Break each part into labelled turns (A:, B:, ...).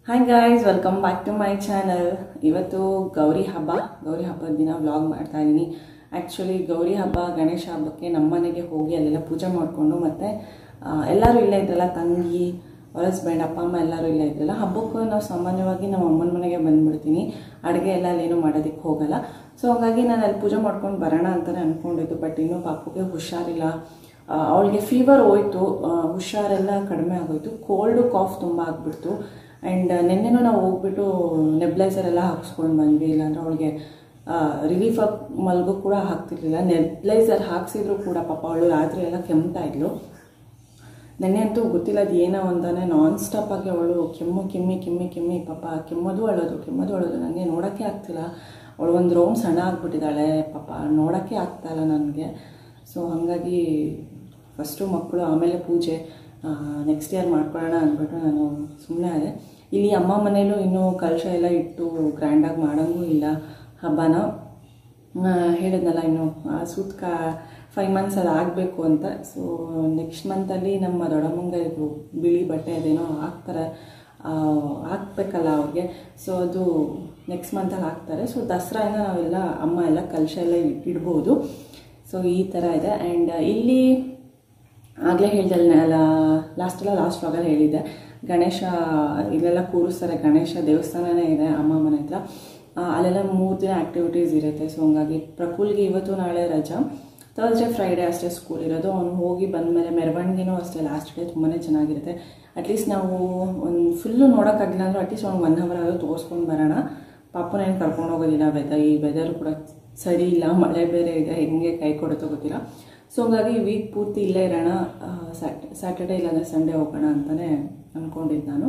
A: Hi guys welcome back to my channel ಇವತ್ತು ಗೌರಿ ಹಬ್ಬ ಗೌರಿ ಹಬ್ಬದ ದಿನ ವ್ಲಾಗ್ ಮಾಡ್ತಾ ಇದ್ದೀನಿ ಆ್ಯಕ್ಚುಲಿ ಗೌರಿ ಹಬ್ಬ ಗಣೇಶ ಹಬ್ಬಕ್ಕೆ ನಮ್ಮ ಮನೆಗೆ ಹೋಗಿ ಅಲ್ಲೆಲ್ಲ ಪೂಜೆ ಮಾಡಿಕೊಂಡು ಮತ್ತು ಎಲ್ಲರೂ ಇಲ್ಲೇ ಇದ್ರಲ್ಲ ತಂಗಿ ಅವ್ರ ಹಸ್ಬೆಂಡ್ ಅಪ್ಪ ಅಮ್ಮ ಎಲ್ಲರೂ ಇಲ್ಲೇ ಇದ್ರಲ್ಲ ಹಬ್ಬಕ್ಕೂ ನಾವು ಸಾಮಾನ್ಯವಾಗಿ ನಮ್ಮ ಅಮ್ಮನ ಮನೆಗೆ ಬಂದುಬಿಡ್ತೀನಿ ಅಡುಗೆ ಎಲ್ಲ ಅಲ್ಲೇನು ಮಾಡೋದಕ್ಕೆ ಹೋಗಲ್ಲ ಸೊ ಹಾಗಾಗಿ ನಾನು ಅಲ್ಲಿ ಪೂಜೆ ಮಾಡ್ಕೊಂಡು ಬರೋಣ ಅಂತಲೇ ಅಂದ್ಕೊಂಡಿದ್ದು ಬಟ್ ಇನ್ನೂ ಪಾಪುಗೆ ಹುಷಾರಿಲ್ಲ ಅವಳಿಗೆ ಫೀವರ್ ಹೋಯ್ತು ಆ, ಹುಷಾರೆಲ್ಲ ಕಡಿಮೆ ಆಗೋಯ್ತು ಕೋಲ್ಡು ಕಾಫ್ ತುಂಬ ಆಗ್ಬಿಡ್ತು ಆ್ಯಂಡ್ ನಿನ್ನೆನೂ ನಾವು ಹೋಗ್ಬಿಟ್ಟು ನೆಬ್ಲೈಸರ್ ಎಲ್ಲ ಹಾಕ್ಸ್ಕೊಂಡು ಬಂದ್ವಿ ಇಲ್ಲಾಂದ್ರೆ ಅವಳಿಗೆ ರಿಲೀಫ್ ಆಗಿ ಮಲ್ಗೋ ಕೂಡ ಹಾಕ್ತಿರ್ಲಿಲ್ಲ ನೆಬ್ಲೈಸರ್ ಹಾಕ್ಸಿದ್ರು ಕೂಡ ಪಾಪ ಅವಳು ರಾತ್ರಿ ಎಲ್ಲ ಕೆಮ್ತಾ ಇದ್ಲು ನೆನ್ನೆ ಅಂತೂ ಗೊತ್ತಿಲ್ಲ ಅದು ಏನೋ ಅಂತಾನೆ ನಾನ್ ಸ್ಟಾಪ್ ಆಗಿ ಅವಳು ಕೆಮ್ಮು ಕೆಮ್ಮಿ ಕೆಮ್ಮಿ ಕೆಮ್ಮಿ ಪಾಪ ಕೆಮ್ಮೋದು ಅಳೋದು ಕೆಮ್ಮೋದು ಅಳೋದು ನನಗೆ ನೋಡೋಕ್ಕೆ ಆಗ್ತಿಲ್ಲ ಅವಳು ಒಂದು ರೌಂಡ್ ಸಣ್ಣ ಆಗ್ಬಿಟ್ಟಿದ್ದಾಳೆ ಪಾಪ ನೋಡೋಕ್ಕೆ ಆಗ್ತಾಯಿಲ್ಲ ನನಗೆ ಸೊ ಹಾಗಾಗಿ ಫಸ್ಟು ಮಕ್ಕಳು ಆಮೇಲೆ ಪೂಜೆ ನೆಕ್ಸ್ಟ್ ಇಯರ್ ಮಾಡ್ಕೊಳ್ಳೋಣ ಅಂದ್ಬಿಟ್ಟು ನಾನು ಸುಮ್ಮನೆ ಆದೆ ಇಲ್ಲಿ ಅಮ್ಮ ಮನೇಲೂ ಇನ್ನೂ ಕಲಶ ಎಲ್ಲ ಇಟ್ಟು ಗ್ರ್ಯಾಂಡಾಗಿ ಮಾಡೋಂಗೂ ಇಲ್ಲ ಹಬ್ಬನ ಆ, ಹೇಳಿದ್ನಲ್ಲ ಇನ್ನು ಸೂತ್ಕ ಫೈವ್ ಮಂತ್ಸ್ ಅದು ಆಗಬೇಕು ಅಂತ ಸೊ ನೆಕ್ಸ್ಟ್ ಮಂತಲ್ಲಿ ನಮ್ಮ ದೊಡ್ಡಮ್ಮಂಗೆ ಇದು ಬಿಳಿ ಬಟ್ಟೆ ಅದೇನೋ ಹಾಕ್ತಾರೆ ಆ, ಹಾಕ್ಬೇಕಲ್ಲ ಅವ್ರಿಗೆ ಸೊ ಅದು ನೆಕ್ಸ್ಟ್ ಮಂತಲ್ಲಿ ಹಾಕ್ತಾರೆ ಸೊ ದಸರಾಯಿಂದ ನಾವೆಲ್ಲ ಅಮ್ಮ ಎಲ್ಲ ಕಲಶ ಎಲ್ಲ ಇಡ್- ಇಡ್ಬೋದು ಸೊ ಈ ಥರ ಇದೆ ಆ್ಯಂಡ್ ಇಲ್ಲಿ ಆಗಲೇ ಹೇಳ್ದಲ್ಲ ಲಾಸ್ಟೆಲ್ಲ ಲಾಸ್ಟ್ ವಾಗಲ್ಲಿ ಹೇಳಿದ್ದೆ ಗಣೇಶ ಇಲ್ಲೆಲ್ಲ ಕೂರಿಸ್ತಾರೆ ಗಣೇಶ ದೇವಸ್ಥಾನನೇ ಇದೆ ಅಮ್ಮ ಮನೆ ಹತ್ರ ಆ, ಅಲ್ಲೆಲ್ಲ ಮೂರು ದಿನ ಆ್ಯಕ್ಟಿವಿಟೀಸ್ ಇರುತ್ತೆ ಸೊ ಹಂಗಾಗಿ ಪ್ರಫುಲ್ಗೆ ಇವತ್ತು ನಾಳೆ ರಜಾ ಥರ್ಸ್ಡೇ ಫ್ರೈಡೇ ಅಷ್ಟೇ ಸ್ಕೂಲ್ ಇರೋದು ಅವ್ನು ಹೋಗಿ ಬಂದಮೇಲೆ ಮೆರವಣಿಗೆನೂ ಅಷ್ಟೇ ಲಾಸ್ಟ್ ಡೇ ತುಂಬಾ ಚೆನ್ನಾಗಿರುತ್ತೆ ಅಟ್ಲೀಸ್ಟ್ ನಾವು ಒಂದು ಫುಲ್ಲು ನೋಡೋಕ್ಕಾಗಿಲ್ಲ ಅಂದ್ರೆ ಅಟ್ಲೀಸ್ಟ್ ಒಂದು ಒನ್ ಅವರ್ ಆದರೂ ತೋರಿಸ್ಕೊಂಡು ಬರೋಣ ಪಾಪನೇನು ಕರ್ಕೊಂಡು ಹೋಗೋದಿಲ್ಲ ವೆದರ್ ಈ ವೆದರ್ ಕೂಡ ಸರಿ ಇಲ್ಲ ಮಳೆ ಬೇರೆ ಇದೆ ಹೆಂಗೆ ಕೈ ಕೊಡುತ್ತೋ ಗೊತ್ತಿಲ್ಲ ಸೊ ಹಂಗಾಗಿ ವೀಕ್ ಪೂರ್ತಿ ಇಲ್ಲೇ ಇರೋಣ ಸ್ಯಾಟರ್ಡೇ ಇಲ್ಲಾಂದರೆ ಸಂಡೇ ಹೋಗೋಣ ಅಂತಲೇ ಅಂದ್ಕೊಂಡಿದ್ದು ನಾನು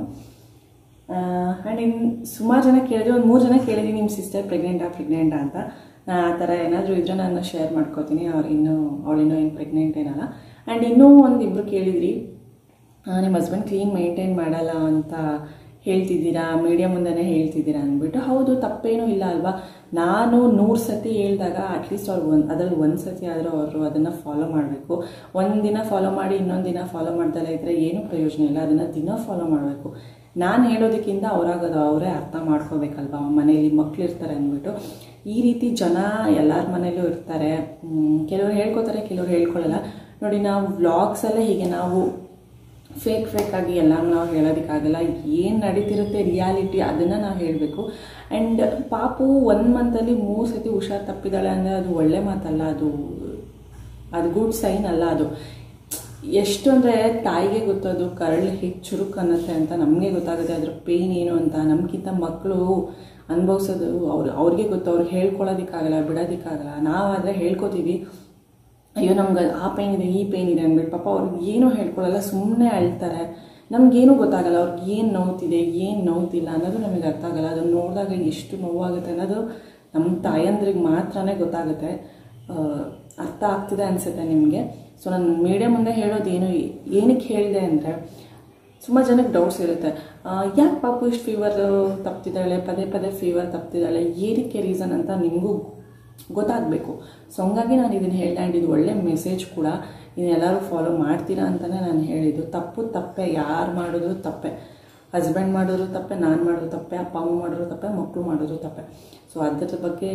A: ಆ್ಯಂಡ್ ಇನ್ನು ಸುಮಾರು ಜನ ಕೇಳಿದ್ರೆ ಒಂದು ಮೂರು ಜನ ಕೇಳಿದ್ದೀನಿ ನಿಮ್ಮ ಸಿಸ್ಟರ್ ಪ್ರೆಗ್ನೆಂಟಾ ಪ್ರೆಗ್ನೆಂಟಾ ಅಂತ ನಾ ಆ ಥರ ಏನಾದರೂ ಇದ್ರೆ ನಾನು ಶೇರ್ ಮಾಡ್ಕೋತೀನಿ ಅವ್ರು ಇನ್ನೂ ಅವಳಿನ್ನೂ ಏನು ಪ್ರೆಗ್ನೆಂಟ್ ಏನಲ್ಲ ಆ್ಯಂಡ್ ಇನ್ನೂ ಒಂದು ಇಬ್ಬರು ಕೇಳಿದ್ರಿ ಆ, ನಿಮ್ಮ ಹಸ್ಬೆಂಡ್ ಕ್ಲೀನ್ ಮೇಂಟೈನ್ ಮಾಡಲ್ಲ ಅಂತ ಹೇಳ್ತಿದ್ದೀರಾ ಮೀಡಿಯಾ ಮುಂದೆನೇ ಹೇಳ್ತಿದ್ದೀರಾ ಅಂದ್ಬಿಟ್ಟು ಹೌದು ತಪ್ಪೇನೂ ಇಲ್ಲ ಅಲ್ವಾ ನಾನು ನೂರು ಸತಿ ಹೇಳಿದಾಗ ಅಟ್ಲೀಸ್ಟ್ ಅವ್ರು ಒಂದು ಅದ್ರಲ್ಲಿ ಒಂದು ಸತಿ ಆದರೂ ಅವರು ಅದನ್ನು ಫಾಲೋ ಮಾಡಬೇಕು ಒಂದು ದಿನ ಫಾಲೋ ಮಾಡಿ ಇನ್ನೊಂದು ದಿನ ಫಾಲೋ ಮಾಡ್ದಲೇ ಇದ್ದರೆ ಏನೂ ಪ್ರಯೋಜನ ಇಲ್ಲ ಅದನ್ನು ದಿನ ಫಾಲೋ ಮಾಡಬೇಕು ನಾನು ಹೇಳೋದಕ್ಕಿಂತ ಅವರಾಗೋದು ಅವರೇ ಅರ್ಥ ಮಾಡ್ಕೋಬೇಕಲ್ವಾ ಮನೆಯಲ್ಲಿ ಮಕ್ಳಿರ್ತಾರೆ ಅಂದ್ಬಿಟ್ಟು ಈ ರೀತಿ ಜನ ಎಲ್ಲರ ಮನೇಲೂ ಇರ್ತಾರೆ ಮ್, ಕೆಲವ್ರು ಹೇಳ್ಕೊತಾರೆ ಕೆಲವ್ರು ಹೇಳ್ಕೊಳ್ಳಲ್ಲ ನೋಡಿ ನಾವು ವ್ಲಾಗ್ಸಲ್ಲೇ ಹೀಗೆ ನಾವು ಫೇಕ್ ಫೇಕ್ ಆಗಿ ಎಲ್ಲ ನಾವು ಹೇಳೋದಕ್ಕಾಗಲ್ಲ ಏನು ನಡೀತಿರುತ್ತೆ ರಿಯಾಲಿಟಿ ಅದನ್ನು ನಾವು ಹೇಳಬೇಕು ಆ್ಯಂಡ್ ಪಾಪು ಒಂದು ಮಂತಲ್ಲಿ ಮೂರು ಸತಿ ಹುಷಾರು ತಪ್ಪಿದ್ದಾಳೆ ಅಂದರೆ ಅದು ಒಳ್ಳೆ ಮಾತಲ್ಲ ಅದು ಅದು ಗುಡ್ ಸೈನ್ ಅಲ್ಲ ಅದು ಎಷ್ಟು ಅಂದರೆ ತಾಯಿಗೆ ಗೊತ್ತದು ಕರಳು ಹೇಗೆ ಚುರುಕು ಅನ್ನತ್ತೆ ಅಂತ ನಮಗೆ ಗೊತ್ತಾಗುತ್ತೆ ಅದ್ರ ಪೇಯ್ನ್ ಏನು ಅಂತ ನಮಗಿಂತ ಮಕ್ಕಳು ಅನುಭವಿಸೋದು ಅವ್ರು ಅವ್ರಿಗೆ ಗೊತ್ತು ಅವ್ರಿಗೆ ಹೇಳ್ಕೊಳ್ಳೋದಕ್ಕಾಗಲ್ಲ ಬಿಡೋದಕ್ಕಾಗಲ್ಲ ನಾವಾದರೆ ಹೇಳ್ಕೊತೀವಿ ಅಯ್ಯೋ ನಮ್ಗೆ ಆ ಪೇನ್ ಇದೆ ಈ ಪೇನ್ ಇದೆ ಅಂದ್ಬಿಟ್ಟು ಪಾಪ ಅವ್ರಿಗೆ ಏನೂ ಹೇಳ್ಕೊಳ್ಳಲ್ಲ ಸುಮ್ಮನೆ ಅಳ್ತಾರೆ ನಮಗೇನು ಗೊತ್ತಾಗಲ್ಲ ಅವ್ರಿಗೆ ಏನು ನೋವ್ತಿದೆ ಏನು ನೋವ್ತಿಲ್ಲ ಅನ್ನೋದು ನಮಗೆ ಅರ್ಥ ಆಗಲ್ಲ ಅದನ್ನು ನೋಡಿದಾಗ ಎಷ್ಟು ನೋವಾಗುತ್ತೆ ಅನ್ನೋದು ನಮ್ಮ ತಾಯಂದ್ರಿಗೆ ಮಾತ್ರನೇ ಗೊತ್ತಾಗುತ್ತೆ ಆ, ಅರ್ಥ ಆಗ್ತಿದೆ ಅನಿಸುತ್ತೆ ನಿಮಗೆ ಸೊ ನಾನು ಮೀಡಿಯಾ ಮುಂದೆ ಹೇಳೋದು ಏನು ಏನಕ್ಕೆ ಹೇಳಿದೆ ಅಂದರೆ ಸುಮಾರು ಜನಕ್ಕೆ ಡೌಟ್ಸ್ ಇರುತ್ತೆ ಯಾಕೆ ಪಾಪು ಇಷ್ಟು ಫೀವರ್ ತಪ್ತಿದ್ದಾಳೆ ಪದೇ ಪದೇ ಫೀವರ್ ತಪ್ತಿದ್ದಾಳೆ ಏನಕ್ಕೆ ರೀಸನ್ ಅಂತ ನಿಮಗೂ ಗೊತ್ತಾಗಬೇಕು ಸೊ ಹಂಗಾಗಿ ನಾನು ಇದನ್ನು ಹೇಳ್ದೆ ಆ್ಯಂಡ್ ಇದು ಒಳ್ಳೆ ಮೆಸೇಜ್ ಕೂಡ ಇದನ್ನೆಲ್ಲರೂ ಫಾಲೋ ಮಾಡ್ತೀರಾ ಅಂತಲೇ ನಾನು ಹೇಳಿದ್ದು ತಪ್ಪು ತಪ್ಪೆ ಯಾರು ಮಾಡಿದ್ರು ತಪ್ಪೆ ಹಸ್ಬೆಂಡ್ ಮಾಡಿದ್ರು ತಪ್ಪೆ ನಾನು ಮಾಡಿದ್ರು ತಪ್ಪೆ ಅಪ್ಪ ಅಮ್ಮ ಮಾಡಿದ್ರು ತಪ್ಪೆ ಮಕ್ಕಳು ಮಾಡಿದ್ರು ತಪ್ಪೆ ಸೊ ಅದ್ರ ಬಗ್ಗೆ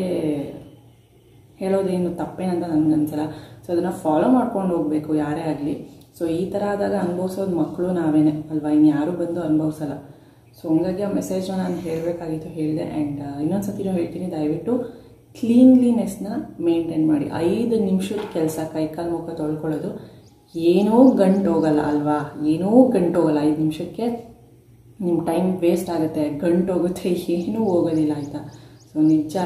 A: ಹೇಳೋದೇನು ತಪ್ಪೇನಂತ ನನಗೆ ಅನ್ಸಲ್ಲ ಸೊ ಅದನ್ನು ಫಾಲೋ ಮಾಡ್ಕೊಂಡು ಹೋಗಬೇಕು ಯಾರೇ ಆಗಲಿ ಸೊ ಈ ಥರ ಆದಾಗ ಅನುಭವಿಸೋದು ಮಕ್ಕಳು ನಾವೇನೆ ಅಲ್ವಾ ಇನ್ನು ಯಾರೂ ಬಂದು ಅನುಭವಿಸಲ್ಲ ಸೊ ಹಂಗಾಗಿ ಆ ಮೆಸೇಜ್ನ ನಾನು ಹೇಳಬೇಕಾಗಿತ್ತು ಹೇಳಿದೆ ಆ್ಯಂಡ್ ಇನ್ನೊಂದು ಸತಿನೂ ಹೇಳ್ತೀನಿ ದಯವಿಟ್ಟು ಕ್ಲೀನ್ಲಿನೆಸ್ನ ಮೇಂಟೈನ್ ಮಾಡಿ ಐದು ನಿಮಿಷದ ಕೆಲಸ ಕೈಕಾಲು ಮುಖ ತೊಳ್ಕೊಳ್ಳೋದು ಏನೋ ಗಂಟು ಹೋಗಲ್ಲ ಅಲ್ವಾ ಏನೋ ಗಂಟು ಹೋಗಲ್ಲ ಐದು ನಿಮಿಷಕ್ಕೆ ನಿಮ್ಮ ಟೈಮ್ ವೇಸ್ಟ್ ಆಗುತ್ತೆ ಗಂಟು ಹೋಗುತ್ತೆ ಏನೂ ಹೋಗೋದಿಲ್ಲ ಆಯಿತಾ ಸೊ ನಿಜ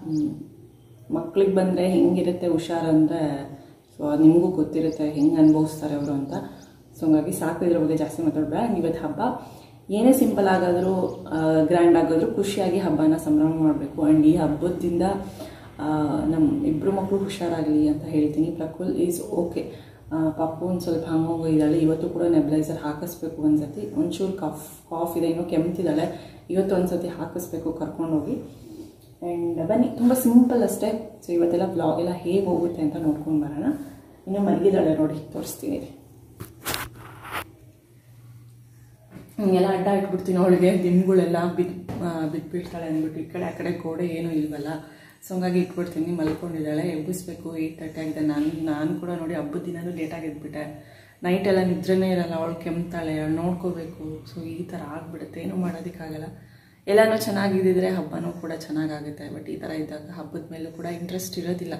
A: ಮಕ್ಳಿಗೆ ಬಂದರೆ ಹೆಂಗಿರುತ್ತೆ ಹುಷಾರು ಅಂದರೆ ಸೊ ಅದು ನಿಮಗೂ ಗೊತ್ತಿರುತ್ತೆ ಹೆಂಗೆ ಅನುಭವಿಸ್ತಾರೆ ಅವರು ಅಂತ ಸೊ ಹಂಗಾಗಿ ಸಾಕು ಇದ್ರ ಬಗ್ಗೆ ಜಾಸ್ತಿ ಮಾತಾಡಬೇಡ ಇವತ್ತು ಹಬ್ಬ ಏನೇ ಸಿಂಪಲ್ ಆಗಾದರೂ ಗ್ರ್ಯಾಂಡ್ ಆಗಾದರೂ ಖುಷಿಯಾಗಿ ಹಬ್ಬನ ಸಂಭ್ರಮ ಮಾಡಬೇಕು ಆ್ಯಂಡ್ ಈ ಹಬ್ಬದಿಂದ ನಮ್ಮ ಇಬ್ಬರು ಮಕ್ಕಳು ಹುಷಾರಾಗಲಿ ಅಂತ ಹೇಳ್ತೀನಿ ಪ್ರಕುಲ್ ಈಸ್ ಓಕೆ ಪಾಪು ಒಂದು ಸ್ವಲ್ಪ ಹಂಗೋಗಿದ್ದಾಳೆ ಇವತ್ತು ಕೂಡ ನೆಬ್ಲೈಸರ್ ಹಾಕಿಸ್ಬೇಕು ಒಂದ್ಸತಿ ಒಂಚೂರು ಕಫ್ ಕಾಫ್ ಇದೆ ಇನ್ನೂ ಕೆಮ್ತಿದ್ದಾಳೆ ಇವತ್ತು ಒಂದ್ಸತಿ ಹಾಕಿಸ್ಬೇಕು ಕರ್ಕೊಂಡೋಗಿ ಆ್ಯಂಡ್ ಬನ್ನಿ ತುಂಬ ಸಿಂಪಲ್ ಅಷ್ಟೇ ಸೊ ಇವತ್ತೆಲ್ಲ ಬ್ಲಾಗ್ ಎಲ್ಲ ಹೇಗೆ ಹೋಗುತ್ತೆ ಅಂತ ನೋಡ್ಕೊಂಡು ಬರೋಣ ಇನ್ನು ಮಲಗಿದ್ದಾಳೆ ನೋಡಿ ತೋರಿಸ್ತೀನಿ ಹಿಂಗೆಲ್ಲ ಅಡ್ಡ ಇಟ್ಬಿಡ್ತೀನಿ ಅವಳಿಗೆ ದಿಂಬುಗಳೆಲ್ಲ ಬಿದ್ದು ಬಿದ್ದುಬಿಡ್ತಾಳೆ ಅಂದ್ಬಿಟ್ಟು ಈ ಕಡೆ ಆ ಕಡೆ ಗೋಡೆ ಏನೂ ಇಲ್ವಲ್ಲ ಸೊ ಹಂಗಾಗಿ ಇಟ್ಬಿಡ್ತೀನಿ ಮಲ್ಕೊಂಡಿದ್ದಾಳೆ ಎಬ್ಬಿಸ್ಬೇಕು ಏಯ್ಟ್ ತರ್ಟಿ ಆಗಿದೆ ನಾನು ನಾನು ಕೂಡ ನೋಡಿ ಹಬ್ಬದ ದಿನನೂ ಲೇಟಾಗಿ ಎದ್ಬಿಟ್ಟೆ ನೈಟೆಲ್ಲ ನಿದ್ರೆನೇ ಇರಲ್ಲ ಅವಳು ಕೆಮ್ತಾಳೆ ಅವಳು ನೋಡ್ಕೋಬೇಕು ಸೊ ಈ ಥರ ಆಗಿಬಿಡುತ್ತೆ ಏನೂ ಮಾಡೋದಕ್ಕಾಗಲ್ಲ ಎಲ್ಲನೂ ಚೆನ್ನಾಗಿದ್ದಿದ್ರೆ ಹಬ್ಬನೂ ಕೂಡ ಚೆನ್ನಾಗಾಗುತ್ತೆ ಬಟ್ ಈ ಥರ ಇದ್ದಾಗ ಹಬ್ಬದ ಮೇಲೂ ಕೂಡ ಇಂಟ್ರೆಸ್ಟ್ ಇರೋದಿಲ್ಲ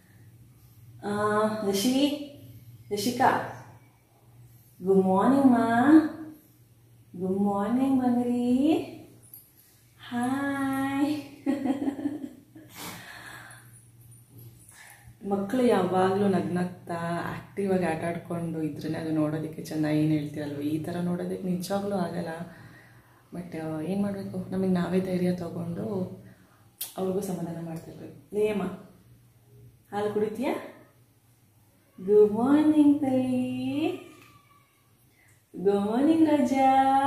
A: ಯಶಿ ಯಶಿಕಾ ಗುಡ್ ಮಾರ್ನಿಂಗ್ ಮಾ ಗುಡ್ ಮಾರ್ನಿಂಗ್ ಬಂದ್ರಿ ಹಾಯ್ ಮಕ್ಕಳು ಯಾವಾಗಲೂ ನಗ್ನಗ್ತಾ ಆ್ಯಕ್ಟಿವ್ ಆಗಿ ಆಟ ಆಡ್ಕೊಂಡು ಇದ್ರೇ ಅದು ನೋಡೋದಕ್ಕೆ ಚೆಂದ ಏನು ಹೇಳ್ತೀರಲ್ವ ಈ ಥರ ನೋಡೋದಕ್ಕೆ ನಿಜವಾಗ್ಲೂ ಆಗಲ್ಲ ಬಟ್ ಏನು ಮಾಡಬೇಕು ನಮಗೆ ನಾವೇ ಧೈರ್ಯ ತಗೊಂಡು ಅವ್ರಿಗೂ ಸಮಾಧಾನ ಮಾಡ್ತಿರ್ಬೇಕು ಲೇಮ ಹಾಲು ಕುಡಿತೀಯಾ ಗುಡ್ ಮಾರ್ನಿಂಗ್ ತಲ್ಲಿ ಗುಡ್ ಮಾರ್ನಿಂಗ್ ರಾಜಾ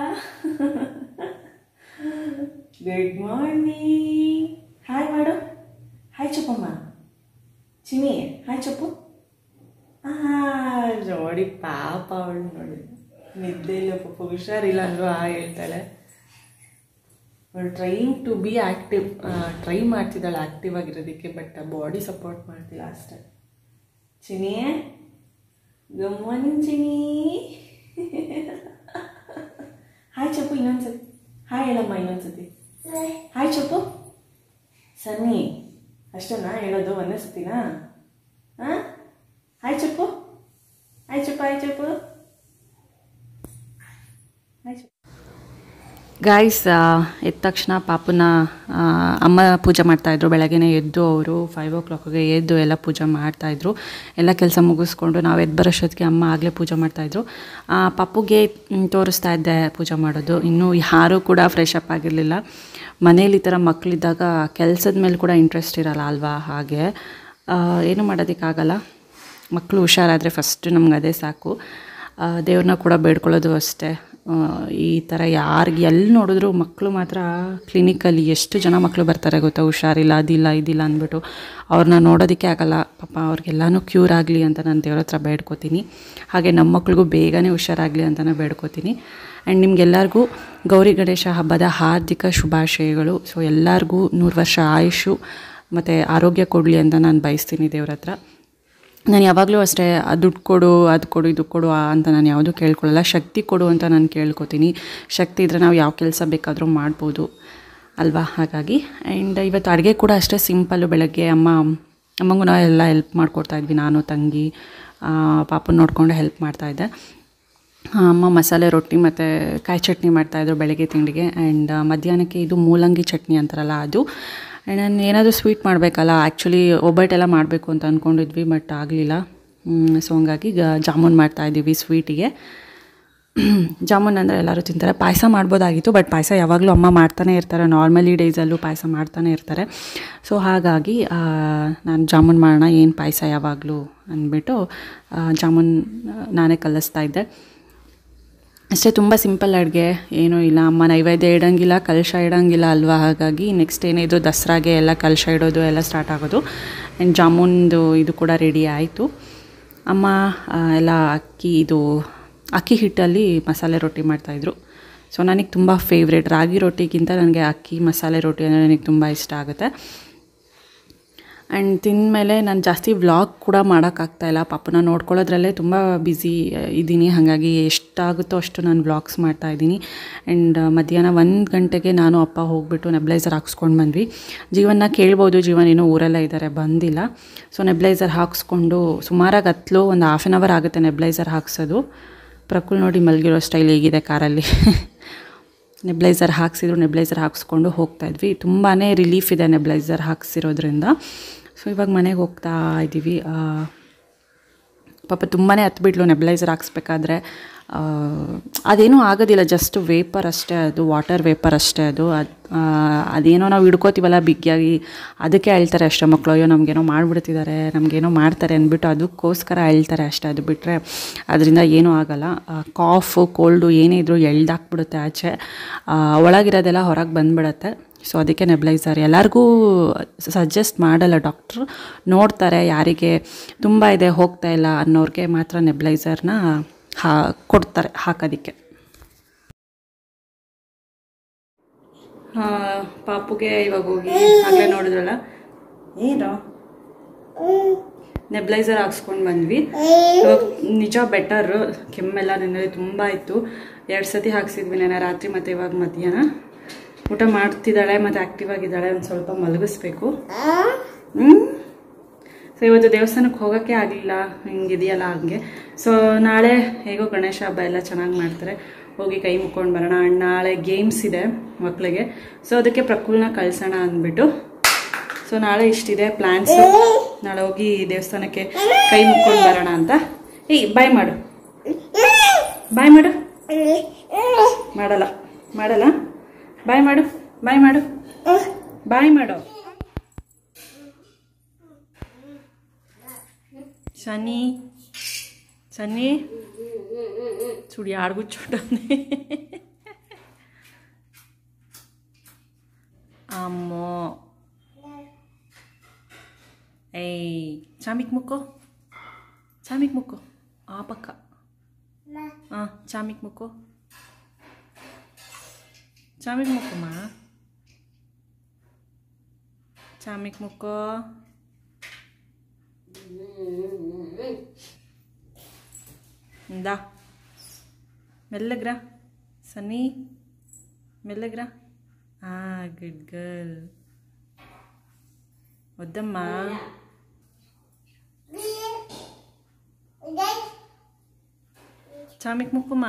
A: ಗುಡ್ ಮಾರ್ನಿಂಗ್ ಹಾಯ್ ಮಾಡು ಹಾಯ್ ಚಪ್ಪಮ್ಮ ಚಿನಿ ಹಾಯ್ ಚಪ್ಪು ಆ ನೋಡಿ ಪಾಪ ಅವಳು ನೋಡಿ ನಿದ್ದೆ ಇಲ್ಲ ಪಾಪ ಹುಷಾರಿಲ್ಲ ಅಲ್ವಾ ಹೇಳ್ತಾಳೆ ಅವಳು trying to be active try ಮಾಡ್ತಿದ್ದಾಳೆ ಆ್ಯಕ್ಟಿವ್ ಆಗಿರೋದಕ್ಕೆ ಬಟ್ ಬಾಡಿ ಸಪೋರ್ಟ್ ಮಾಡ್ತಿಲ್ಲ ಅಷ್ಟೇ Chini good morning Chini hi Chappu ಇನ್ನೊಂದ್ಸತಿ ಹಾಯ್ ಹೇಳಮ್ಮ ಇನ್ನೊಂದ್ಸತಿ ಹಾಯ್ ಚಪ್ಪು ಸನ್ನಿ ಅಷ್ಟೇನಾ ಹೇಳೋದು ಒಂದೇ ಸತಿನಾ ಹಾಂ hi Chappu hi Chappu hi Chappu hi Chappu guys ಎದ್ದ ತಕ್ಷಣ ಪಾಪನ ಆ, ಅಮ್ಮ ಪೂಜೆ ಮಾಡ್ತಾಯಿದ್ರು ಬೆಳಗ್ಗೆನೇ ಎದ್ದು ಅವರು ಫೈವ್ ಓ ಕ್ಲಾಕ್ಗೆ ಎದ್ದು ಎಲ್ಲ ಪೂಜೆ ಮಾಡ್ತಾಯಿದ್ರು ಎಲ್ಲ ಕೆಲಸ ಮುಗಿಸ್ಕೊಂಡು ನಾವು ಎದ್ದು ಬರೋಷ್ಟೊತ್ತಿಗೆ ಅಮ್ಮ ಆಗಲೇ ಪೂಜೆ ಮಾಡ್ತಾಯಿದ್ರು ಆ, ಪಪ್ಪುಗೆ ಮ್, ತೋರಿಸ್ತಾ ಇದ್ದೆ ಪೂಜೆ ಮಾಡೋದು ಇನ್ನೂ ಯಾರೂ ಕೂಡ ಫ್ರೆಶ್ ಅಪ್ ಆಗಿರಲಿಲ್ಲ ಮನೇಲಿ ಈ ಥರ ಮಕ್ಕಳಿದ್ದಾಗ ಕೆಲಸದ ಮೇಲೆ ಕೂಡ ಇಂಟ್ರೆಸ್ಟ್ ಇರಲ್ಲ ಅಲ್ವಾ ಹಾಗೆ ಆ, ಏನು ಮಾಡೋದಕ್ಕಾಗಲ್ಲ ಮಕ್ಕಳು ಹುಷಾರಾದರೆ ಫಸ್ಟ್ ನಮ್ಗೆ ಅದೇ ಸಾಕು ಆ, ದೇವ್ರನ್ನ ಕೂಡ ಬೇಡ್ಕೊಳ್ಳೋದು ಅಷ್ಟೇ ಆ, ಈ ಥರ ಯಾರಿಗೆ ಎಲ್ಲಿ ನೋಡಿದ್ರು ಮಕ್ಕಳು ಮಾತ್ರ ಕ್ಲಿನಿಕಲ್ಲಿ ಎಷ್ಟು ಜನ ಮಕ್ಕಳು ಬರ್ತಾರೆ ಗೊತ್ತಾ ಹುಷಾರಿಲ್ಲ ಅದಿಲ್ಲ ಇದಿಲ್ಲ ಅಂದ್ಬಿಟ್ಟು ಅವ್ರನ್ನ ನೋಡೋದಕ್ಕೆ ಆಗಲ್ಲ ಪಾಪ ಅವ್ರಿಗೆಲ್ಲನೂ ಕ್ಯೂರ್ ಆಗಲಿ ಅಂತ ನಾನು ದೇವ್ರ ಹತ್ರ ಬೇಡ್ಕೋತೀನಿ ಹಾಗೆ ನಮ್ಮ ಮಕ್ಳಿಗೂ ಬೇಗನೆ ಹುಷಾರಾಗಲಿ ಅಂತಲೇ ಬೇಡ್ಕೋತೀನಿ ಆ್ಯಂಡ್ ನಿಮ್ಗೆಲ್ಲರಿಗೂ ಗೌರಿ ಗಣೇಶ ಹಬ್ಬದ ಹಾರ್ದಿಕ ಶುಭಾಶಯಗಳು ಸೊ ಎಲ್ಲರಿಗೂ ನೂರು ವರ್ಷ ಆಯುಷು ಮತ್ತು ಆರೋಗ್ಯ ಕೊಡಲಿ ಅಂತ ನಾನು ಬಯಸ್ತೀನಿ ದೇವ್ರ ಹತ್ರ ನಾನು ಯಾವಾಗಲೂ ಅಷ್ಟೇ ಅದು ದುಡ್ಡು ಕೊಡು ಅದು ಕೊಡು ಇದು ಕೊಡು ಆ ಅಂತ ನಾನು ಯಾವುದೂ ಕೇಳ್ಕೊಳ್ಳಲ್ಲ ಶಕ್ತಿ ಕೊಡು ಅಂತ ನಾನು ಕೇಳ್ಕೊತೀನಿ ಶಕ್ತಿ ಇದ್ದರೆ ನಾವು ಯಾವ ಕೆಲಸ ಬೇಕಾದರೂ ಮಾಡ್ಬೋದು ಅಲ್ವಾ ಹಾಗಾಗಿ ಆ್ಯಂಡ್ ಇವತ್ತು ಅಡುಗೆ ಕೂಡ ಅಷ್ಟೇ ಸಿಂಪಲ್ಲು ಬೆಳಗ್ಗೆ ಅಮ್ಮ ಅಮ್ಮಂಗೂ ನಾವು ಎಲ್ಲ ಹೆಲ್ಪ್ ಮಾಡ್ಕೊಡ್ತಾ ಇದ್ವಿ ನಾನು ತಂಗಿ ಪಾಪನ ನೋಡ್ಕೊಂಡು ಹೆಲ್ಪ್ ಮಾಡ್ತಾಯಿದ್ದೆ ಅಮ್ಮ ಮಸಾಲೆ ರೊಟ್ಟಿ ಮತ್ತು ಕಾಯಿ ಚಟ್ನಿ ಮಾಡ್ತಾಯಿದ್ರು ಬೆಳಗ್ಗೆ ತಿಂಡಿಗೆ ಆ್ಯಂಡ್ ಮಧ್ಯಾಹ್ನಕ್ಕೆ ಇದು ಮೂಲಂಗಿ ಚಟ್ನಿ ಅಂತಾರಲ್ಲ ಅದು ಆ್ಯಂಡ್ ನಾನು ಏನಾದರೂ ಸ್ವೀಟ್ ಮಾಡಬೇಕಲ್ಲ ಆ್ಯಕ್ಚುಲಿ ಒಬ್ಬಟ್ಟೆಲ್ಲ ಮಾಡಬೇಕು ಅಂತ ಅಂದ್ಕೊಂಡಿದ್ವಿ ಬಟ್ ಆಗಲಿಲ್ಲ ಸೊ ಹಂಗಾಗಿ ಗ ಜಾಮೂನ್ ಮಾಡ್ತಾಯಿದ್ದೀವಿ ಸ್ವೀಟಿಗೆ ಜಾಮೂನ್ ಅಂದರೆ ಎಲ್ಲರೂ ತಿಂತಾರೆ ಪಾಯಸ ಮಾಡ್ಬೋದಾಗಿತ್ತು ಬಟ್ ಪಾಯಸ ಯಾವಾಗಲೂ ಅಮ್ಮ ಮಾಡ್ತಾನೆ ಇರ್ತಾರೆ ನಾರ್ಮಲಿ ಡೇಸಲ್ಲೂ ಪಾಯಸ ಮಾಡ್ತಾನೆ ಇರ್ತಾರೆ ಸೊ ಹಾಗಾಗಿ ಆ, ನಾನು ಜಾಮೂನ್ ಮಾಡೋಣ ಏನು ಪಾಯಸ ಯಾವಾಗಲೂ ಅಂದ್ಬಿಟ್ಟು ಆ, ಜಾಮೂನ್ ಆ, ನಾನೇ ಕಲಿಸ್ತಾ ಇದ್ದೆ ಅಷ್ಟೇ ತುಂಬ ಸಿಂಪಲ್ ಅಡುಗೆ ಏನೂ ಇಲ್ಲ ಅಮ್ಮ ನೈವೇದ್ಯ ಇಡೋಂಗಿಲ್ಲ ಕಲಶ ಇಡೋಂಗಿಲ್ಲ ಅಲ್ವಾ ಹಾಗಾಗಿ ನೆಕ್ಸ್ಟ್ ಏನಿದ್ರು ದಸರಾಗೆ ಎಲ್ಲ ಕಲಶ ಇಡೋದು ಎಲ್ಲ ಸ್ಟಾರ್ಟ್ ಆಗೋದು ಆ್ಯಂಡ್ ಜಾಮೂನ್ದು ಇದು ಕೂಡ ರೆಡಿ ಆಯಿತು ಅಮ್ಮ ಆ, ಎಲ್ಲ ಅಕ್ಕಿ ಇದು ಅಕ್ಕಿ ಹಿಟ್ಟಲ್ಲಿ ಮಸಾಲೆ ರೊಟ್ಟಿ ಮಾಡ್ತಾಯಿದ್ರು ಸೊ ನನಗೆ ತುಂಬ ಫೇವ್ರೇಟ್ ರಾಗಿ ರೊಟ್ಟಿಗಿಂತ ನನಗೆ ಅಕ್ಕಿ ಮಸಾಲೆ ರೊಟ್ಟಿ ಅಂದರೆ ನನಗೆ ತುಂಬ ಇಷ್ಟ ಆಗುತ್ತೆ ಆ್ಯಂಡ್ ತಿಂದಮೇಲೆ ನಾನು ಜಾಸ್ತಿ ವ್ಲಾಗ್ ಕೂಡ ಮಾಡೋಕ್ಕಾಗ್ತಾಯಿಲ್ಲ ಪಾಪನ ನೋಡ್ಕೊಳ್ಳೋದ್ರಲ್ಲೇ ತುಂಬ ಬ್ಯುಸಿ ಇದ್ದೀನಿ ಹಾಗಾಗಿ ಎಷ್ಟಾಗುತ್ತೋ ಅಷ್ಟು ನಾನು ವ್ಲಾಗ್ಸ್ ಮಾಡ್ತಾಯಿದ್ದೀನಿ ಆ್ಯಂಡ್ ಮಧ್ಯಾಹ್ನ ಒಂದು ಗಂಟೆಗೆ ನಾನು ಅಪ್ಪ ಹೋಗ್ಬಿಟ್ಟು ನೆಬ್ಲೈಸರ್ ಹಾಕ್ಸ್ಕೊಂಡು ಬಂದ್ವಿ ಜೀವನ ಕೇಳ್ಬೋದು ಜೀವನ ಏನೋ ಊರಲ್ಲೇ ಇದ್ದಾರೆ ಬಂದಿಲ್ಲ ಸೊ ನೆಬ್ಲೈಸರ್ ಹಾಕ್ಸ್ಕೊಂಡು ಸುಮಾರಾಗಿ ಹತ್ಲು ಒಂದು ಹಾಫ್ ಆನ್ ಅವರ್ ಆಗುತ್ತೆ ನೆಬ್ಲೈಸರ್ ಹಾಕ್ಸೋದು ಪ್ರಕೃಲ್ ನೋಡಿ ಮಲಗಿರೋ ಸ್ಟೈಲ್ ಹೇಗಿದೆ ಕಾರಲ್ಲಿ ನೆಬ್ಲೈಸರ್ ಹಾಕ್ಸಿದ್ರು ನೆಬ್ಲೈಸರ್ ಹಾಕ್ಸ್ಕೊಂಡು ಹೋಗ್ತಾ ಇದ್ವಿ ತುಂಬಾ ರಿಲೀಫ್ ಇದೆ ನೆಬ್ಲೈಸರ್ ಹಾಕ್ಸಿರೋದ್ರಿಂದ ಸೊ ಇವಾಗ ಮನೆಗೆ ಹೋಗ್ತಾ ಇದ್ದೀವಿ ಆ, ಪಾಪ ತುಂಬಾ ಹತ್ಬಿಟ್ಲು ನೆಬ್ಲೈಸರ್ ಹಾಕ್ಸ್ಬೇಕಾದ್ರೆ ಆ, ಅದೇನೂ ಆಗೋದಿಲ್ಲ ಜಸ್ಟ್ ವೇಪರ್ ಅಷ್ಟೇ ಅದು ವಾಟರ್ ವೇಪರ್ ಅಷ್ಟೇ ಅದು ಅದು ಅದೇನೋ ನಾವು ಹಿಡ್ಕೋತೀವಲ್ಲ ಬಿಗಿಯಾಗಿ ಅದಕ್ಕೆ ಹೇಳ್ತಾರೆ ಅಷ್ಟೇ ಮಕ್ಕಳು ಅಯ್ಯೋ ನಮಗೇನೋ ಮಾಡಿಬಿಡ್ತಿದ್ದಾರೆ ನಮಗೇನೋ ಮಾಡ್ತಾರೆ ಅಂದ್ಬಿಟ್ಟು ಅದಕ್ಕೋಸ್ಕರ ಹೇಳ್ತಾರೆ ಅಷ್ಟೇ ಅದು ಬಿಟ್ಟರೆ ಅದರಿಂದ ಏನೂ ಆಗಲ್ಲ ಕಾಫು ಕೋಲ್ಡು ಏನೇ ಇದ್ರೂ ಎಳ್ದಾಕ್ಬಿಡುತ್ತೆ ಆಚೆ ಆ, ಒಳಗಿರೋದೆಲ್ಲ ಹೊರಗೆ ಬಂದುಬಿಡತ್ತೆ ಸೊ ಅದಕ್ಕೆ ನೆಬ್ಲೈಸರ್ ಎಲ್ಲರಿಗೂ ಸಜೆಸ್ಟ್ ಮಾಡಲ್ಲ ಡಾಕ್ಟ್ರು ನೋಡ್ತಾರೆ ಯಾರಿಗೆ ತುಂಬ ಇದೆ ಹೋಗ್ತಾ ಇಲ್ಲ ಅನ್ನೋರಿಗೆ ಮಾತ್ರ ನೆಬ್ಲೈಸರ್ನ ಹಾ ಕೊಡ್ತಾರೆ ಹಾಕೋದಕ್ಕೆ ಆ, ಪಾಪುಗೆ ಇವಾಗ ಹೋಗಿ ಆಗಲೇ ನೋಡಿದ್ರಲ್ಲ ಏನು ನೆಬ್ಲೈಸರ್ ಹಾಕ್ಸ್ಕೊಂಡು ಬಂದ್ವಿ ಇವಾಗ ನಿಜ ಬೆಟರ್ ಕೆಮ್ಮೆಲ್ಲ ನಿನ್ನೆ ತುಂಬ ಇತ್ತು ಎರಡು ಸತಿ ಹಾಕ್ಸಿದ್ವಿ ನೆನೆ ರಾತ್ರಿ ಮತ್ತು ಇವಾಗ ಮಧ್ಯಾಹ್ನ ಊಟ ಮಾಡ್ತಿದ್ದಾಳೆ ಮತ್ತು ಆ್ಯಕ್ಟಿವ್ ಆಗಿದ್ದಾಳೆ ಒಂದು ಸ್ವಲ್ಪ ಮಲಗಿಸ್ಬೇಕು ಹ್ಞೂ ಸೊ ಇವತ್ತು ದೇವಸ್ಥಾನಕ್ಕೆ ಹೋಗೋಕ್ಕೆ ಆಗಲಿಲ್ಲ ಹಿಂಗಿದೆಯಲ್ಲ ಹಂಗೆ ಸೊ ನಾಳೆ ಹೇಗೋ ಗಣೇಶ ಹಬ್ಬ ಎಲ್ಲ ಚೆನ್ನಾಗಿ ಮಾಡ್ತಾರೆ ಹೋಗಿ ಕೈ ಮುಕ್ಕೊಂಡು ಬರೋಣ And ನಾಳೆ ಗೇಮ್ಸ್ ಇದೆ ಮಕ್ಕಳಿಗೆ ಸೊ ಅದಕ್ಕೆ ಪ್ರಕುಲ್ನ ಕಳ್ಸೋಣ ಅಂದ್ಬಿಟ್ಟು ಸೊ ನಾಳೆ ಇಷ್ಟಿದೆ ಪ್ಲ್ಯಾನ್ಸ್ ನಾಳೆ ಹೋಗಿ ದೇವಸ್ಥಾನಕ್ಕೆ ಕೈ ಮುಕ್ಕೊಂಡು ಬರೋಣ ಅಂತ ಏಯ್ ಬಾಯ್ ಮಾಡು ಬಾಯ್ ಮಾಡು ಮಾಡಲ್ಲ ಮಾಡಲ್ಲ ಬಾಯ್ ಮಾಡು ಬಾಯ್ ಮಾಡು ಬಾಯ್ ಮಾಡು ಸನ್ನಿ ಸನ್ನಿ చూడు ఆడ కూర్చుంటుంది అమ్మో ఏయ్ చామిక్ ముక్కో చామిక్ ముక్కో ఆ పక్క ఆ, చామిక్ ముక్కో చామిక్ ముక్కమ్మా చామిక్ ముక్కో ఇందా మెల్లగ్రా సన్నీ మెల్లగ్రా గుడ్ గర్ల్ వద్దమ్మా చామిక్ ముక్కుమా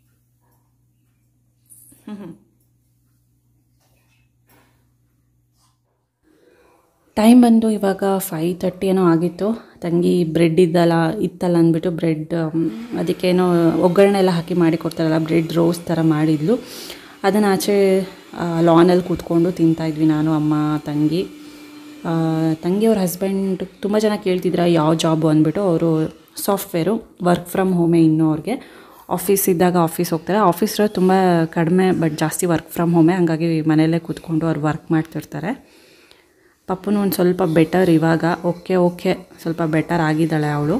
A: ಟೈಮ್ ಬಂದು ಇವಾಗ ಫೈವ್ ತರ್ಟಿ ಏನೋ ಆಗಿತ್ತು ತಂಗಿ ಬ್ರೆಡ್ ಇದ್ದಲ್ಲ ಇತ್ತಲ್ಲ ಅಂದ್ಬಿಟ್ಟು ಬ್ರೆಡ್ ಅದಕ್ಕೇನೋ ಒಗ್ಗರಣೆ ಎಲ್ಲ ಹಾಕಿ ಮಾಡಿ ಕೊಡ್ತಾರಲ್ಲ ಬ್ರೆಡ್ ರೋಸ್ಟ್ ಥರ ಮಾಡಿದ್ಲು ಅದನ್ನು ಆಚೆ ಲಾನಲ್ಲಿ ಕೂತ್ಕೊಂಡು ತಿಂತಾಯಿದ್ವಿ ನಾನು ಅಮ್ಮ ತಂಗಿ ಆ, ತಂಗಿ ಅವ್ರ ಹಸ್ಬೆಂಡ್ ತುಂಬ ಜನ ಕೇಳ್ತಿದ್ರ ಯಾವ ಜಾಬು ಅಂದ್ಬಿಟ್ಟು ಅವರು ಸಾಫ್ಟ್ವೇರು ವರ್ಕ್ ಫ್ರಮ್ ಹೋಮೇ ಇನ್ನೂ ಅವ್ರಿಗೆ ಆಫೀಸ್ ಇದ್ದಾಗ ಆಫೀಸ್ ಹೋಗ್ತಾರೆ ಆಫೀಸ್ ತುಂಬ ಕಡಿಮೆ ಬಟ್ ಜಾಸ್ತಿ ವರ್ಕ್ ಫ್ರಮ್ ಹೋಮೇ ಹಂಗಾಗಿ ಮನೆಯಲ್ಲೇ ಕೂತ್ಕೊಂಡು ಅವ್ರು ವರ್ಕ್ ಮಾಡ್ತಿರ್ತಾರೆ ಪಪ್ಪನು ಒಂದು ಸ್ವಲ್ಪ ಬೆಟರ್ ಇವಾಗ ಓಕೆ ಓಕೆ ಸ್ವಲ್ಪ ಬೆಟರ್ ಆಗಿದ್ದಾಳೆ ಅವಳು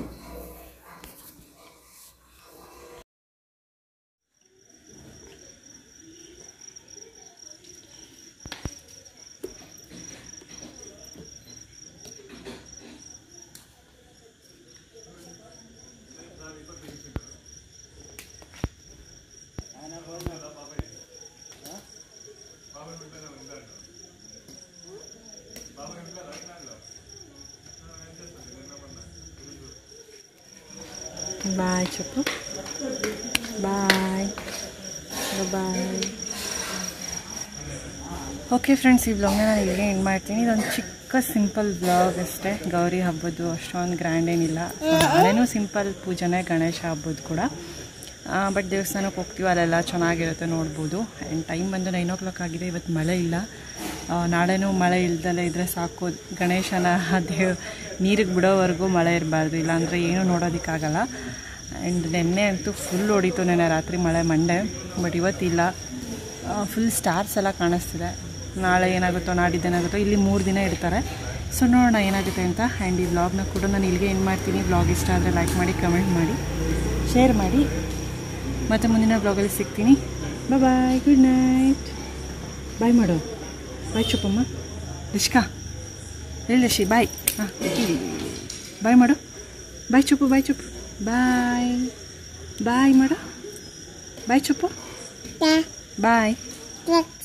A: ಬಾಯ್ ಚಪ್ಪು ಬಾಯ್ ಬಾಯ್ ಓಕೆ ಫ್ರೆಂಡ್ಸ್ ಈ ಬ್ಲಾಗ್ನ ನಾನು ಇಲ್ಲಿಗೆ ಎಂಡ್ ಮಾಡ್ತೀನಿ ಇದೊಂದು ಚಿಕ್ಕ ಸಿಂಪಲ್ ಬ್ಲಾಗ್ ಅಷ್ಟೇ ಗೌರಿ ಹಬ್ಬದ್ದು ಅಷ್ಟೊಂದು ಗ್ರ್ಯಾಂಡ್ ಏನಿಲ್ಲ ನಾಳೆನೂ ಸಿಂಪಲ್ ಪೂಜೆನೇ ಗಣೇಶ ಹಬ್ಬದ್ದು ಕೂಡ ಬಟ್ ದೇವಸ್ಥಾನಕ್ಕೆ ಹೋಗ್ತೀವಿ ಅಲ್ಲೆಲ್ಲ ಚೆನ್ನಾಗಿರುತ್ತೆ ನೋಡ್ಬೋದು ಆ್ಯಂಡ್ ಟೈಮ್ ಬಂದು ನೈನ್ ಓ ಕ್ಲಾಕ್ ಆಗಿದೆ ಇವತ್ತು ಮಳೆ ಇಲ್ಲ ಆ, ನಾಳೆನೂ ಮಳೆ ಇಲ್ದಲೇ ಇದ್ದರೆ ಸಾಕು ಗಣೇಶನ ದೇವ್ ನೀರಿಗೆ ಬಿಡೋವರೆಗೂ ಮಳೆ ಇರಬಾರ್ದು ಇಲ್ಲಾಂದರೆ ಏನೂ ನೋಡೋದಕ್ಕಾಗಲ್ಲ ಆ್ಯಂಡ್ ನೆನ್ನೆ ಅಂತೂ ಫುಲ್ ಹೊಡಿತು ನೆನ್ನೆ ರಾತ್ರಿ ಮಳೆ ಮಂಡೆ ಬಟ್ ಇವತ್ತಿಲ್ಲ ಫುಲ್ ಸ್ಟಾರ್ಸ್ ಎಲ್ಲ ಕಾಣಿಸ್ತಿದೆ ನಾಳೆ ಏನಾಗುತ್ತೋ ನಾಡಿದ್ದೇನಾಗುತ್ತೋ ಇಲ್ಲಿ ಮೂರು ದಿನ ಇರ್ತಾರೆ ಸೊ ನೋಡೋಣ ಏನಾಗುತ್ತೆ ಅಂತ ಆ್ಯಂಡ್ ಈ ವ್ಲಾಗ್ನ ಕೂಡ ನಾನು ಇಲ್ಲಿಗೆ ಏನು ಮಾಡ್ತೀನಿ ವ್ಲಾಗ್ ಇಷ್ಟ ಆದರೆ ಲೈಕ್ ಮಾಡಿ ಕಮೆಂಟ್ ಮಾಡಿ ಶೇರ್ ಮಾಡಿ ಮತ್ತು ಮುಂದಿನ ವ್ಲಾಗಲ್ಲಿ ಸಿಗ್ತೀನಿ ಬಾಯ್ ಗುಡ್ ನೈಟ್ ಬಾಯ್ ಮಾಡು ಬಾಯ್ ಚುಪ್ಪಮ್ಮ ರಿಷ್ಕಾ ಹೇಳಿ ರಶಿ ಬಾಯ್ ಹಾಂ ಬಾಯ್ ಮಾಡು ಬಾಯ್ ಚುಪ್ಪು ಬಾಯ್ ಚುಪ್ಪು ಬಾಯ್ ಬಾಯ್ ಮಾಡು ಬಾಯ್ ಚುಪ್ಪು ಬಾಯ್
B: Look.